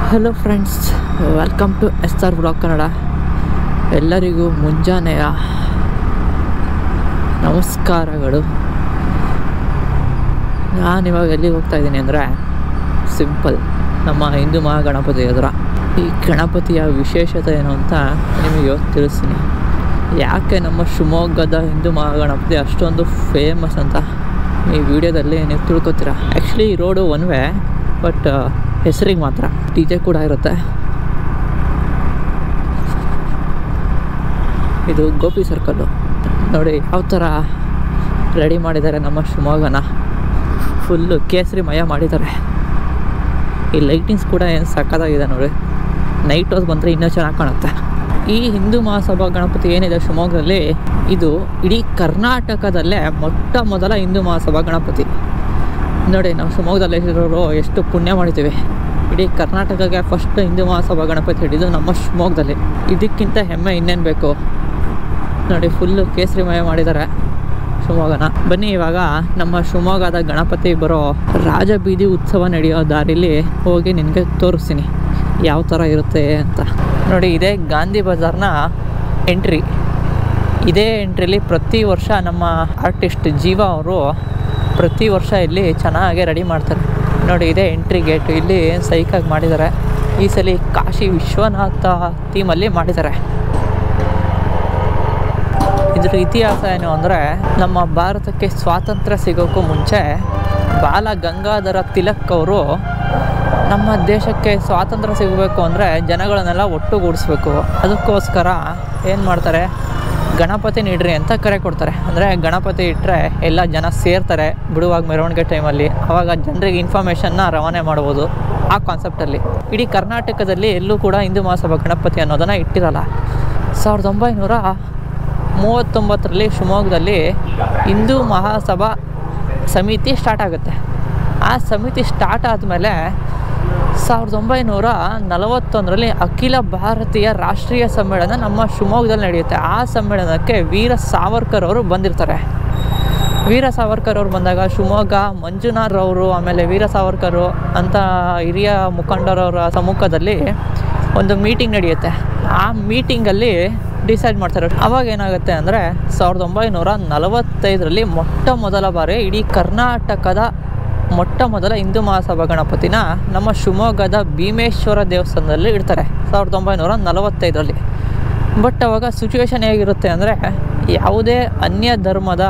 hello friends welcome to S R vlog Kannada ಎಲ್ಲರಿಗೂ ಮುಂಜಾನೆಯ ನಮಸ್ಕಾರಗಳು ನಾನಿವಾಗ ಎಲ್ಲಿಗೆ ಹೋಗ್ತಾ ಇದ್ದೀನಿ ಅಂದರೆ ಸಿಂಪಲ್ ನಮ್ಮ ಹಿಂದೂ ಮಹಾಗಣಪತಿ ಹತ್ರ ಈ ಗಣಪತಿಯ ವಿಶೇಷತೆ ಏನು ಅಂತ ನಿಮಗೆ ಇವತ್ತು ತಿಳಿಸ್ತೀನಿ ಯಾಕೆ ನಮ್ಮ ಶಿವಮೊಗ್ಗದ ಹಿಂದೂ ಮಹಾಗಣಪತಿ ಅಷ್ಟೊಂದು ಫೇಮಸ್ ಅಂತ ಈ ವಿಡಿಯೋದಲ್ಲಿ ನೀವು ತಿಳ್ಕೊತೀರಾ ಆ್ಯಕ್ಚುಲಿ ಈ ರೋಡು ಒನ್ ವೇ ಬಟ್ ಹೆಸರಿಗೆ ಮಾತ್ರ ಡಿ ಜೆ ಕೂಡ ಇರುತ್ತೆ ಇದು ಗೋಪಿ ಸರ್ಕಲ್ಲು ನೋಡಿ ಯಾವ ಥರ ರೆಡಿ ಮಾಡಿದ್ದಾರೆ ನಮ್ಮ ಶಿವಮೊಗ್ಗನ ಫುಲ್ಲು ಕೇಸರಿ ಮಯ ಮಾಡಿದ್ದಾರೆ ಈ ಲೈಟಿಂಗ್ಸ್ ಕೂಡ ಏನು ಸಕ್ಕತ್ತಾಗಿದೆ ನೋಡಿ ನೈಟ್ ಹೊತ್ತು ಬಂದರೆ ಇನ್ನೂ ಚೆನ್ನಾಗಿ ಕಾಣುತ್ತೆ ಈ ಹಿಂದೂ ಮಹಾಸಭಾ ಗಣಪತಿ ಏನಿದೆ ಶಿವಮೊಗ್ಗದಲ್ಲಿ ಇದು ಇಡೀ ಕರ್ನಾಟಕದಲ್ಲೇ ಮೊಟ್ಟ ಮೊದಲ ಹಿಂದೂ ಮಹಾಸಭಾ ಗಣಪತಿ ನೋಡಿ ನಾವು ಶಿವಮೊಗ್ಗದಲ್ಲಿ ಇರೋರು ಎಷ್ಟು ಪುಣ್ಯ ಮಾಡಿದ್ದೀವಿ ಇಡೀ ಕರ್ನಾಟಕಕ್ಕೆ ಫಸ್ಟ್ ಹಿಂದೂ ಮಹಾಸಭಾ ಗಣಪತಿ ಹಿಡಿದು ನಮ್ಮ ಶಿವಮೊಗ್ಗದಲ್ಲಿ ಇದಕ್ಕಿಂತ ಹೆಮ್ಮೆ ಇನ್ನೇನು ಬೇಕು ನೋಡಿ ಫುಲ್ಲು ಕೇಸರಿಮಯ ಮಾಡಿದ್ದಾರೆ ಶಿವಮೊಗ್ಗನ ಬನ್ನಿ ಇವಾಗ ನಮ್ಮ ಶಿವಮೊಗ್ಗದ ಗಣಪತಿ ಬರೋ ರಾಜಬೀದಿ ಉತ್ಸವ ನಡೆಯೋ ದಾರಿಲಿ ಹೋಗಿ ನಿನಗೆ ತೋರಿಸ್ತೀನಿ ಯಾವ ಥರ ಇರುತ್ತೆ ಅಂತ ನೋಡಿ ಇದೇ ಗಾಂಧಿ ಬಜಾರ್ನ ಎಂಟ್ರಿ ಇದೇ ಎಂಟ್ರಿಲಿ ಪ್ರತಿ ವರ್ಷ ನಮ್ಮ ಆರ್ಟಿಸ್ಟ್ ಜೀವ ಅವರು ಪ್ರತಿ ವರ್ಷ ಇಲ್ಲಿ ಚೆನ್ನಾಗೆ ರೆಡಿ ಮಾಡ್ತಾರೆ ನೋಡಿ ಇದೇ ಎಂಟ್ರಿ ಗೇಟ್ ಇಲ್ಲಿ ಸೈಕಾಗಿ ಮಾಡಿದ್ದಾರೆ ಈ ಸಲ ಕಾಶಿ ವಿಶ್ವನಾಥ ಥೀಮಲ್ಲಿ ಮಾಡಿದ್ದಾರೆ ಇದ್ರ ಇತಿಹಾಸ ಏನು ಅಂದರೆ ನಮ್ಮ ಭಾರತಕ್ಕೆ ಸ್ವಾತಂತ್ರ್ಯ ಸಿಗೋಕ್ಕೂ ಮುಂಚೆ ಬಾಲ ಗಂಗಾಧರ ತಿಲಕ್ ಅವರು ನಮ್ಮ ದೇಶಕ್ಕೆ ಸ್ವಾತಂತ್ರ್ಯ ಸಿಗಬೇಕು ಅಂದರೆ ಜನಗಳನ್ನೆಲ್ಲ ಒಟ್ಟುಗೂಡಿಸ್ಬೇಕು ಅದಕ್ಕೋಸ್ಕರ ಏನು ಮಾಡ್ತಾರೆ ಗಣಪತಿ ನೀಡ್ರಿ ಅಂತ ಕರೆ ಕೊಡ್ತಾರೆ ಅಂದರೆ ಗಣಪತಿ ಇಟ್ಟರೆ ಎಲ್ಲ ಜನ ಸೇರ್ತಾರೆ ಬಿಡುವಾಗ ಮೆರವಣಿಗೆ ಟೈಮಲ್ಲಿ ಆವಾಗ ಜನರಿಗೆ ಇನ್ಫಾರ್ಮೇಷನ್ನ ರವಾನೆ ಮಾಡ್ಬೋದು ಆ ಕಾನ್ಸೆಪ್ಟಲ್ಲಿ ಇಡೀ ಕರ್ನಾಟಕದಲ್ಲಿ ಎಲ್ಲೂ ಕೂಡ ಹಿಂದೂ ಮಹಾಸಭಾ ಗಣಪತಿ ಅನ್ನೋದನ್ನು ಇಟ್ಟಿರಲ್ಲ ಸಾವಿರದ ಒಂಬೈನೂರ ಮೂವತ್ತೊಂಬತ್ತರಲ್ಲಿ ಶಿವಮೊಗ್ಗದಲ್ಲಿ ಹಿಂದೂ ಮಹಾಸಭಾ ಸಮಿತಿ ಸ್ಟಾರ್ಟ್ ಆಗುತ್ತೆ ಆ ಸಮಿತಿ ಸ್ಟಾರ್ಟ್ ಆದಮೇಲೆ ಸಾವಿರದ ಒಂಬೈನೂರ ನಲವತ್ತೊಂದರಲ್ಲಿ ಅಖಿಲ ಭಾರತೀಯ ರಾಷ್ಟ್ರೀಯ ಸಮ್ಮೇಳನ ನಮ್ಮ ಶಿವಮೊಗ್ಗದಲ್ಲಿ ನಡೆಯುತ್ತೆ ಆ ಸಮ್ಮೇಳನಕ್ಕೆ ವೀರ ಸಾವರ್ಕರ್ ಅವರು ಬಂದಿರ್ತಾರೆ ವೀರ ಸಾವರ್ಕರ್ ಅವರು ಬಂದಾಗ ಶಿವಮೊಗ್ಗ ಮಂಜುನಾಥ್ ಅವರು ಆಮೇಲೆ ವೀರ ಸಾವರ್ಕರು ಅಂತ ಹಿರಿಯ ಮುಖಂಡರವರ ಸಮ್ಮುಖದಲ್ಲಿ ಒಂದು ಮೀಟಿಂಗ್ ನಡೆಯುತ್ತೆ ಆ ಮೀಟಿಂಗಲ್ಲಿ ಡಿಸೈಡ್ ಮಾಡ್ತಾರೆ ಅವಾಗ ಏನಾಗುತ್ತೆ ಅಂದರೆ ಸಾವಿರದ ಒಂಬೈನೂರ ನಲವತ್ತೈದರಲ್ಲಿ ಮೊಟ್ಟ ಮೊದಲ ಬಾರಿ ಇಡೀ ಕರ್ನಾಟಕದ ಮೊಟ್ಟ ಮೊದಲ ಹಿಂದೂ ಮಹಾಸಭಾ ಗಣಪತಿನ ನಮ್ಮ ಶಿವಮೊಗ್ಗದ ಭೀಮೇಶ್ವರ ದೇವಸ್ಥಾನದಲ್ಲಿ ಇಡ್ತಾರೆ ಸಾವಿರದ ಒಂಬೈನೂರ ನಲವತ್ತೈದರಲ್ಲಿ ಬಟ್ ಅವಾಗ ಸಿಚುವೇಶನ್ ಹೇಗಿರುತ್ತೆ ಅಂದರೆ ಯಾವುದೇ ಅನ್ಯ ಧರ್ಮದ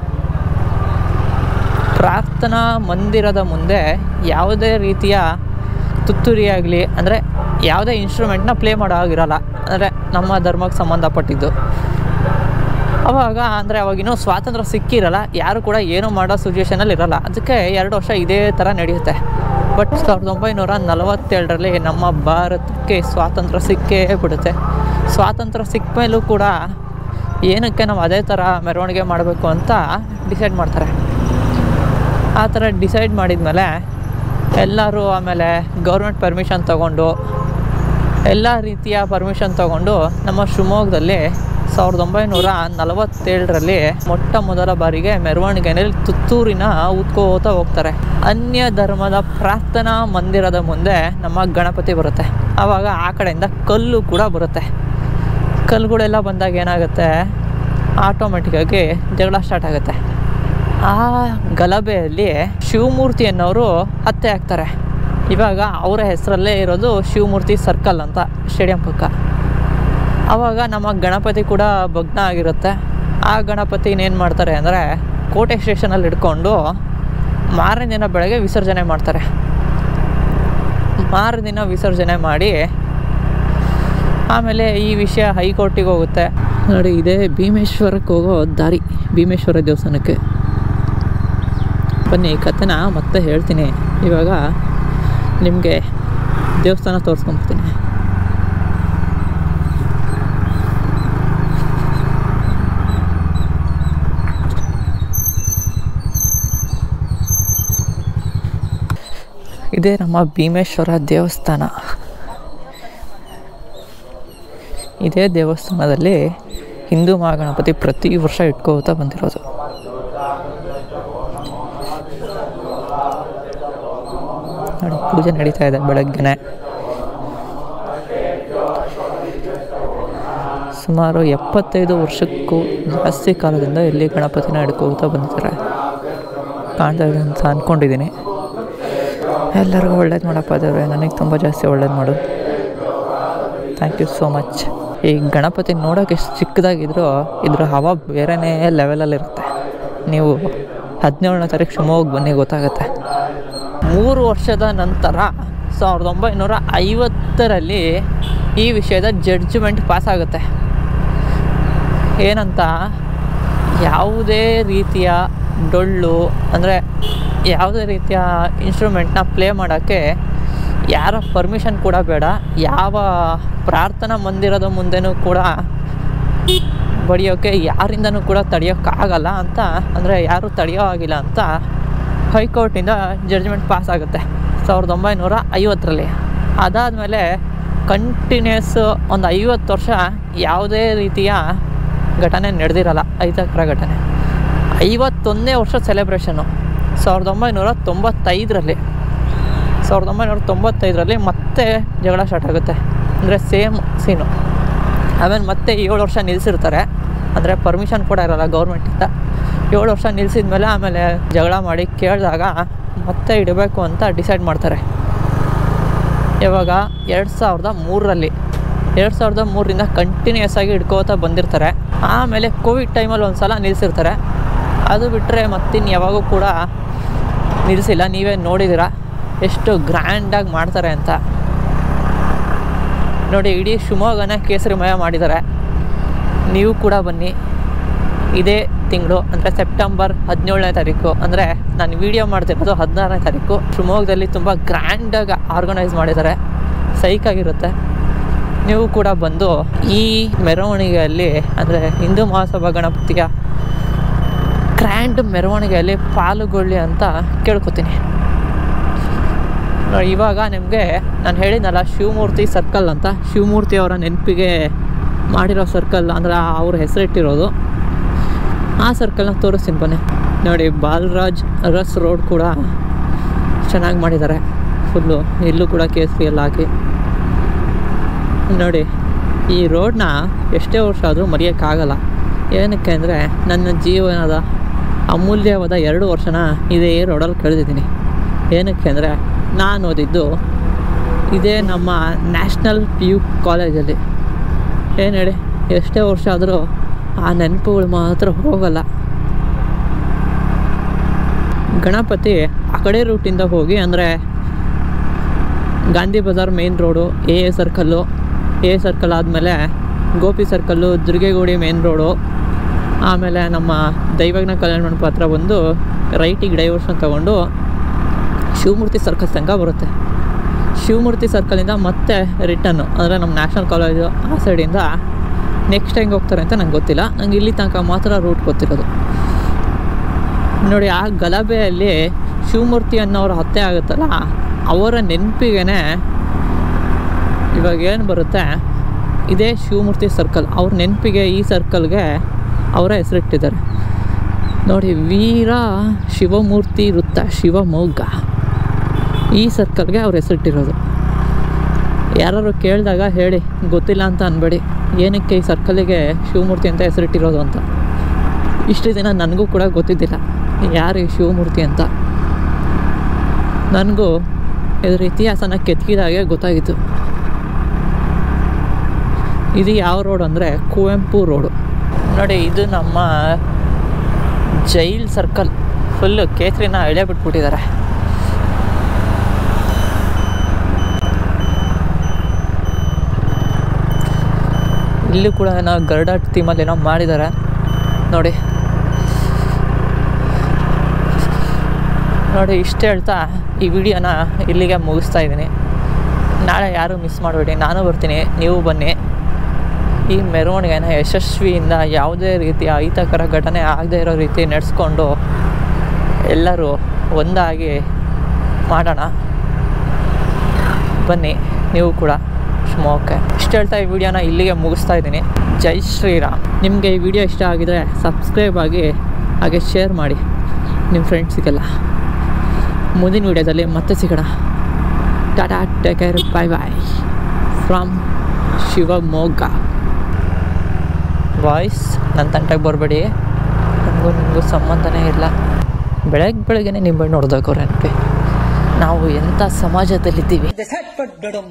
ಪ್ರಾರ್ಥನಾ ಮಂದಿರದ ಮುಂದೆ ಯಾವುದೇ ರೀತಿಯ ತುತ್ತೂರಿ ಆಗಲಿ ಅಂದರೆ ಯಾವುದೇ ಇನ್ಸ್ಟ್ರೂಮೆಂಟ್ನ ಪ್ಲೇ ಮಾಡೋ ಆಗಿರಲ್ಲ ಅಂದರೆ ನಮ್ಮ ಧರ್ಮಕ್ಕೆ ಸಂಬಂಧಪಟ್ಟಿದ್ದು ಅವಾಗ ಅಂದರೆ ಅವಾಗಿನ್ನೂ ಸ್ವಾತಂತ್ರ್ಯ ಸಿಕ್ಕಿರಲ್ಲ ಯಾರು ಕೂಡ ಏನೂ ಮಾಡೋ ಸಿಚುವೇಷನಲ್ಲಿ ಇರಲ್ಲ ಅದಕ್ಕೆ ಎರಡು ವರ್ಷ ಇದೇ ಥರ ನಡೆಯುತ್ತೆ ಬಟ್ ಸಾವಿರದ ಒಂಬೈನೂರ ನಲವತ್ತೇಳರಲ್ಲಿ ನಮ್ಮ ಭಾರತಕ್ಕೆ ಸ್ವಾತಂತ್ರ್ಯ ಸಿಕ್ಕೇ ಬಿಡುತ್ತೆ ಸ್ವಾತಂತ್ರ್ಯ ಸಿಕ್ಕ ಮೇಲೂ ಕೂಡ ಏನಕ್ಕೆ ನಾವು ಅದೇ ಥರ ಮೆರವಣಿಗೆ ಮಾಡಬೇಕು ಅಂತ ಡಿಸೈಡ್ ಮಾಡ್ತಾರೆ ಆ ಥರ ಡಿಸೈಡ್ ಮಾಡಿದ್ಮೇಲೆ ಎಲ್ಲರೂ ಆಮೇಲೆ ಗೌರ್ಮೆಂಟ್ ಪರ್ಮಿಷನ್ ತಗೊಂಡು ಎಲ್ಲ ರೀತಿಯ ಪರ್ಮಿಷನ್ ತಗೊಂಡು ನಮ್ಮ ಶಿವಮೊಗ್ಗದಲ್ಲಿ ಸಾವಿರದ ಒಂಬೈನೂರ ನಲವತ್ತೇಳರಲ್ಲಿ ಮೊಟ್ಟ ಮೊದಲ ಬಾರಿಗೆ ಮೆರವಣಿಗೆಯಲ್ಲಿ ತುತ್ತೂರಿನ ಉತ್ಕೋತಾ ಹೋಗ್ತಾರೆ ಅನ್ಯ ಧರ್ಮದ ಪ್ರಾರ್ಥನಾ ಮಂದಿರದ ಮುಂದೆ ನಮ್ಮ ಗಣಪತಿ ಬರುತ್ತೆ ಆವಾಗ ಆ ಕಡೆಯಿಂದ ಕಲ್ಲು ಕೂಡ ಬರುತ್ತೆ ಕಲ್ಲುಗಳೆಲ್ಲ ಬಂದಾಗ ಏನಾಗುತ್ತೆ ಆಟೋಮೆಟಿಕ್ಕಾಗಿ ಜಗಳ ಸ್ಟಾರ್ಟ್ ಆಗುತ್ತೆ ಆ ಗಲಭೆಯಲ್ಲಿ ಶಿವಮೂರ್ತಿ ಅನ್ನೋರು ಹತ್ಯೆ ಆಗ್ತಾರೆ ಇವಾಗ ಅವರ ಹೆಸರಲ್ಲೇ ಇರೋದು ಶಿವಮೂರ್ತಿ ಸರ್ಕಲ್ ಅಂತ ಸ್ಟೇಡಿಯಂ ಪಕ್ಕ ಆವಾಗ ನಮ್ಮ ಗಣಪತಿ ಕೂಡ ಭಗ್ನ ಆಗಿರುತ್ತೆ ಆ ಗಣಪತಿನ ಏನು ಮಾಡ್ತಾರೆ ಅಂದರೆ ಕೋಟೆ ಸ್ಟೇಷನಲ್ಲಿ ಇಟ್ಕೊಂಡು ಮಾರನೇ ದಿನ ಬೆಳಗ್ಗೆ ವಿಸರ್ಜನೆ ಮಾಡ್ತಾರೆ ಮಾರನೇ ದಿನ ವಿಸರ್ಜನೆ ಮಾಡಿ ಆಮೇಲೆ ಈ ವಿಷಯ ಹೈಕೋರ್ಟಿಗೆ ಹೋಗುತ್ತೆ ನೋಡಿ ಇದೇ ಭೀಮೇಶ್ವರಕ್ಕೆ ಹೋಗೋ ದಾರಿ ಭೀಮೇಶ್ವರ ದೇವಸ್ಥಾನಕ್ಕೆ ಬನ್ನಿ ಈ ಕಥೆನ ಮತ್ತೆ ಹೇಳ್ತೀನಿ ಇವಾಗ ನಿಮಗೆ ದೇವಸ್ಥಾನ ತೋರಿಸ್ಕೊಂಡ್ಬಿಡ್ತೀನಿ ಇದೇ ನಮ್ಮ ಭೀಮೇಶ್ವರ ದೇವಸ್ಥಾನ ಇದೇ ದೇವಸ್ಥಾನದಲ್ಲಿ ಹಿಂದೂ ಮಹಾಗಣಪತಿ ಪ್ರತಿ ವರ್ಷ ಇಟ್ಕೋತಾ ಬಂದಿರೋದು ನೋಡಿ ಪೂಜೆ ನಡೀತಾ ಇದೆ ಬೆಳಗ್ಗೆನೆ ಸುಮಾರು ಎಪ್ಪತ್ತೈದು ವರ್ಷಕ್ಕೂ ಜಾಸ್ತಿ ಕಾಲದಿಂದ ಇಲ್ಲಿ ಗಣಪತಿನ ಹಿಡ್ಕೋತಾ ಬಂದಿದ್ದಾರೆ ಕಾಣ್ತಾ ಇದೆ ಅಂತ ಅಂದ್ಕೊಂಡಿದ್ದೀನಿ ಎಲ್ಲರಿಗೂ ಒಳ್ಳೇದು ಮಾಡಪ್ಪ ದೇವ್ರೆ ನನಗೆ ತುಂಬ ಜಾಸ್ತಿ ಒಳ್ಳೇದು ಮಾಡು ಥ್ಯಾಂಕ್ ಯು ಸೋ ಮಚ್ ಈ ಗಣಪತಿ ನೋಡೋಕೆ ಎಷ್ಟು ಚಿಕ್ಕದಾಗಿದ್ರೂ ಇದ್ರ ಹವಾ ಬೇರೆನೇ ಲೆವೆಲಲ್ಲಿರುತ್ತೆ ನೀವು ಹದಿನೇಳನೇ ತಾರೀಕು ಶಿವಮೊಗ್ಗ ಬನ್ನಿ ಗೊತ್ತಾಗುತ್ತೆ ಮೂರು ವರ್ಷದ ನಂತರ ಸಾವಿರದ ಒಂಬೈನೂರ ಐವತ್ತರಲ್ಲಿ ಈ ವಿಷಯದ ಜಡ್ಜ್ಮೆಂಟ್ ಪಾಸ್ ಆಗುತ್ತೆ ಏನಂತ ಯಾವುದೇ ರೀತಿಯ ಡೊಳ್ಳು ಅಂದರೆ ಯಾವುದೇ ರೀತಿಯ ಇನ್ಸ್ಟ್ರೂಮೆಂಟ್ನ ಪ್ಲೇ ಮಾಡೋಕ್ಕೆ ಯಾರ ಪರ್ಮಿಷನ್ ಕೂಡ ಬೇಡ ಯಾವ ಪ್ರಾರ್ಥನಾ ಮಂದಿರದ ಮುಂದೆನೂ ಕೂಡ ಬಡಿಯೋಕ್ಕೆ ಯಾರಿಂದನೂ ಕೂಡ ತಡೆಯೋಕ್ಕಾಗಲ್ಲ ಅಂತ ಅಂದರೆ ಯಾರೂ ತಡೆಯೋ ಆಗಿಲ್ಲ ಅಂತ ಹೈಕೋರ್ಟಿಂದ ಜಡ್ಜ್ಮೆಂಟ್ ಪಾಸ್ ಆಗುತ್ತೆ ಸಾವಿರದ ಒಂಬೈನೂರ ಐವತ್ತರಲ್ಲಿ ಅದಾದಮೇಲೆ ಕಂಟಿನ್ಯೂಸ್ ಒಂದು ಐವತ್ತು ವರ್ಷ ಯಾವುದೇ ರೀತಿಯ ಘಟನೆ ನಡೆದಿರಲ್ಲ ಅಹಿತಕರ ಘಟನೆ ಐವತ್ತೊಂದನೇ ವರ್ಷ ಸೆಲೆಬ್ರೇಷನ್ನು ಸಾವಿರದ ಒಂಬೈನೂರ ತೊಂಬತ್ತೈದರಲ್ಲಿ ಸಾವಿರದ ಒಂಬೈನೂರ ತೊಂಬತ್ತೈದರಲ್ಲಿ ಮತ್ತೆ ಜಗಳ ಸ್ಟಾರ್ಟ್ ಆಗುತ್ತೆ ಅಂದರೆ ಸೇಮ್ ಸೀನು ಆಮೇಲೆ ಮತ್ತೆ ಏಳು ವರ್ಷ ನಿಲ್ಲಿಸಿರ್ತಾರೆ ಅಂದರೆ ಪರ್ಮಿಷನ್ ಕೂಡ ಇರಲ್ಲ ಗೌರ್ಮೆಂಟಿಂದ ಏಳು ವರ್ಷ ನಿಲ್ಲಿಸಿದ ಮೇಲೆ ಆಮೇಲೆ ಜಗಳ ಮಾಡಿ ಕೇಳಿದಾಗ ಮತ್ತೆ ಇಡಬೇಕು ಅಂತ ಡಿಸೈಡ್ ಮಾಡ್ತಾರೆ ಇವಾಗ ಎರಡು ಸಾವಿರದ ಮೂರರಲ್ಲಿ ಎರಡು ಸಾವಿರದ ಮೂರರಿಂದ ಕಂಟಿನ್ಯೂಸ್ ಆಗಿ ಹಿಡ್ಕೋತಾ ಬಂದಿರ್ತಾರೆ ಆಮೇಲೆ ಕೋವಿಡ್ ಟೈಮಲ್ಲಿ ಒಂದು ಸಲ ನಿಲ್ಲಿಸಿರ್ತಾರೆ ಅದು ಬಿಟ್ಟರೆ ಮತ್ತಿನ್ನು ಯಾವಾಗೂ ಕೂಡ ನಿಲ್ಲಿಸಿಲ್ಲ ನೀವೇ ನೋಡಿದ್ದೀರ ಎಷ್ಟು ಗ್ರ್ಯಾಂಡಾಗಿ ಮಾಡ್ತಾರೆ ಅಂತ ನೋಡಿ ಇಡೀ ಶಿವಮೊಗ್ಗನ ಕೇಸರಿಮಯ ಮಾಡಿದ್ದಾರೆ ನೀವು ಕೂಡ ಬನ್ನಿ ಇದೇ ತಿಂಗಳು ಅಂದರೆ ಸೆಪ್ಟೆಂಬರ್ ಹದಿನೇಳನೇ ತಾರೀಕು ಅಂದರೆ ನಾನು ವೀಡಿಯೋ ಮಾಡ್ತಿರೋದು ಹದಿನಾರನೇ ತಾರೀಕು ಶಿವಮೊಗ್ಗದಲ್ಲಿ ತುಂಬ ಗ್ರ್ಯಾಂಡಾಗಿ ಆರ್ಗನೈಸ್ ಮಾಡಿದ್ದಾರೆ ಸೈಕಾಗಿರುತ್ತೆ ನೀವು ಕೂಡ ಬಂದು ಈ ಮೆರವಣಿಗೆಯಲ್ಲಿ ಅಂದರೆ ಹಿಂದೂ ಮಹಾಸಭಾ ಗಣಪತಿಯ ಗ್ರ್ಯಾಂಡ್ ಮೆರವಣಿಗೆಯಲ್ಲಿ ಪಾಲ್ಗೊಳ್ಳಿ ಅಂತ ಕೇಳ್ಕೊತೀನಿ ನೋಡಿ ಇವಾಗ ನಿಮಗೆ ನಾನು ಹೇಳಿದ್ನಲ್ಲ ಶಿವಮೂರ್ತಿ ಸರ್ಕಲ್ ಅಂತ ಶಿವಮೂರ್ತಿ ಅವರ ನೆನಪಿಗೆ ಮಾಡಿರೋ ಸರ್ಕಲ್ ಅಂದ್ರೆ ಅವ್ರ ಹೆಸರಿಟ್ಟಿರೋದು ಆ ಸರ್ಕಲ್ನ ತೋರಿಸ್ತೀನಿ ಬನ್ನಿ ನೋಡಿ ಬಾಲರಾಜ್ ರಸ್ ರೋಡ್ ಕೂಡ ಚೆನ್ನಾಗಿ ಮಾಡಿದ್ದಾರೆ ಫುಲ್ಲು ಇಲ್ಲೂ ಕೂಡ ಕೇಸರಿ ಎಲ್ಲ ಹಾಕಿ ನೋಡಿ ಈ ರೋಡ್ನ ಎಷ್ಟೇ ವರ್ಷ ಆದರೂ ಮರೆಯೋಕ್ಕಾಗಲ್ಲ ಏನಕ್ಕೆ ಅಂದರೆ ನನ್ನ ಜೀವನದ ಅಮೂಲ್ಯವಾದ ಎರಡು ವರ್ಷನ ಇದೇ ರೋಡಲ್ಲಿ ಕಳೆದಿದ್ದೀನಿ ಏನಕ್ಕೆ ಅಂದರೆ ನಾನು ಓದಿದ್ದು ಇದೇ ನಮ್ಮ ನ್ಯಾಷನಲ್ ಪಿ ಯು ಕಾಲೇಜಲ್ಲಿ ಏನು ಹೇಳಿ ಎಷ್ಟೇ ವರ್ಷ ಆದರೂ ಆ ನೆನಪುಗಳು ಮಾತ್ರ ಹೋಗಲ್ಲ ಗಣಪತಿ ಆ ಕಡೆ ರೂಟಿಂದ ಹೋಗಿ ಅಂದರೆ Gandhi Bazaar main road A A circle A A circle ಆದಮೇಲೆ Gopi circle Durgigudi main road ಆಮೇಲೆ ನಮ್ಮ ದೈವಜ್ಞ ಕಲ್ಯಾಣ ಮಂಟಪ ಹತ್ರ ಬಂದು ರೈಟಿಗೆ ಡೈವರ್ಷನ್ ತೊಗೊಂಡು ಶಿವಮೂರ್ತಿ ಸರ್ಕಲ್ ತನಕ ಬರುತ್ತೆ ಶಿವಮೂರ್ತಿ ಸರ್ಕಲಿಂದ ಮತ್ತೆ ರಿಟರ್ನು ಅಂದರೆ ನಮ್ಮ ನ್ಯಾಷನಲ್ ಕಾಲೇಜು ಆ ಸೈಡಿಂದ ನೆಕ್ಸ್ಟ್ ಹೆಂಗೆ ಹೋಗ್ತಾರೆ ಅಂತ ನಂಗೆ ಗೊತ್ತಿಲ್ಲ ನಂಗೆ ಇಲ್ಲಿ ತನಕ ಮಾತ್ರ ರೂಟ್ ಗೊತ್ತಿರೋದು ನೋಡಿ ಆ ಗಲಭೆಯಲ್ಲಿ ಶಿವಮೂರ್ತಿ ಅನ್ನೋರ ಹತ್ಯೆ ಆಗುತ್ತಲ್ಲ ಅವರ ನೆನಪಿಗೆ ಇವಾಗ ಏನು ಬರುತ್ತೆ ಇದೇ ಶಿವಮೂರ್ತಿ ಸರ್ಕಲ್ ಅವ್ರ ನೆನಪಿಗೆ ಈ ಸರ್ಕಲ್ಗೆ ಅವರ ಹೆಸರಿಟ್ಟಿದ್ದಾರೆ ನೋಡಿ ವೀರ ಶಿವಮೂರ್ತಿ ವೃತ್ತ ಶಿವಮೊಗ್ಗ ಈ ಸರ್ಕಲ್ಗೆ ಅವ್ರ ಹೆಸರಿಟ್ಟಿರೋದು ಯಾರು ಕೇಳಿದಾಗ ಹೇಳಿ ಗೊತ್ತಿಲ್ಲ ಅಂತ ಅನ್ಬೇಡಿ ಏನಕ್ಕೆ ಈ ಸರ್ಕಲಿಗೆ ಶಿವಮೂರ್ತಿ ಅಂತ ಹೆಸರಿಟ್ಟಿರೋದು ಅಂತ ಇಷ್ಟು ದಿನ ನನಗೂ ಕೂಡ ಗೊತ್ತಿದ್ದಿಲ್ಲ ಯಾರು ಈ ಶಿವಮೂರ್ತಿ ಅಂತ ನನಗೂ ಇದ್ರ ಇತಿಹಾಸನ ಕೆತ್ಕಿದಾಗೆ ಗೊತ್ತಾಗಿತ್ತು ಇದು ಯಾವ ರೋಡ್ ಅಂದರೆ ಕುವೆಂಪು ರೋಡು ನೋಡಿ ಇದು ನಮ್ಮ ಜೈಲ್ ಸರ್ಕಲ್ ಫುಲ್ಲು ಕೇಸರಿನ ಎಳೆ ಬಿಟ್ಬಿಟ್ಟಿದ್ದಾರೆ ಇಲ್ಲೂ ಕೂಡ ಏನೋ ಗರುಡ ಥೀಮಲ್ಲಿ ಏನೋ ಮಾಡಿದ್ದಾರೆ ನೋಡಿ ನೋಡಿ ಇಷ್ಟು ಹೇಳ್ತಾ ಈ ವಿಡಿಯೋನ ಇಲ್ಲಿಗೆ ಮುಗಿಸ್ತಾ ಇದ್ದೀನಿ ನಾಳೆ ಯಾರೂ ಮಿಸ್ ಮಾಡಬೇಡಿ ನಾನು ಬರ್ತೀನಿ ನೀವು ಬನ್ನಿ ಈ ಮೆರವಣಿಗೆನ ಯಶಸ್ವಿಯಿಂದ ಯಾವುದೇ ರೀತಿಯ ಅಹಿತಕರ ಘಟನೆ ಆಗದೇ ಇರೋ ರೀತಿ ನಡೆಸ್ಕೊಂಡು ಎಲ್ಲರೂ ಒಂದಾಗಿ ಮಾಡೋಣ ಬನ್ನಿ ನೀವು ಕೂಡ ಶಿವಮೊಗ್ಗಕ್ಕೆ ಇಷ್ಟು ಹೇಳ್ತಾ ಈ ವಿಡಿಯೋನ ಇಲ್ಲಿಗೆ ಮುಗಿಸ್ತಾ ಇದ್ದೀನಿ ಜೈ ಶ್ರೀರಾಮ್ ನಿಮಗೆ ಈ ವಿಡಿಯೋ ಇಷ್ಟ ಆಗಿದರೆ ಸಬ್ಸ್ಕ್ರೈಬ್ ಆಗಿ ಹಾಗೆ ಶೇರ್ ಮಾಡಿ ನಿಮ್ಮ ಫ್ರೆಂಡ್ಸಿಗೆಲ್ಲ ಮುಂದಿನ ವಿಡಿಯೋದಲ್ಲಿ ಮತ್ತೆ ಸಿಗೋಣ tata take care bye bye from Shivamogga boys ನನ್ನ ತಂಟೆಗೆ ಬರಬೇಡಿ ನನಗೂ ನಿಮಗೂ ಸಂಬಂಧನೇ ಇಲ್ಲ ಬೆಳಗ್ಗೆ ಬೆಳಗ್ಗೆ ನಿಂಬೆ ನೋಡ್ದಕ್ಕವ್ರೆ ನಾವು ಎಂಥ ಸಮಾಜದಲ್ಲಿದ್ದೀವಿ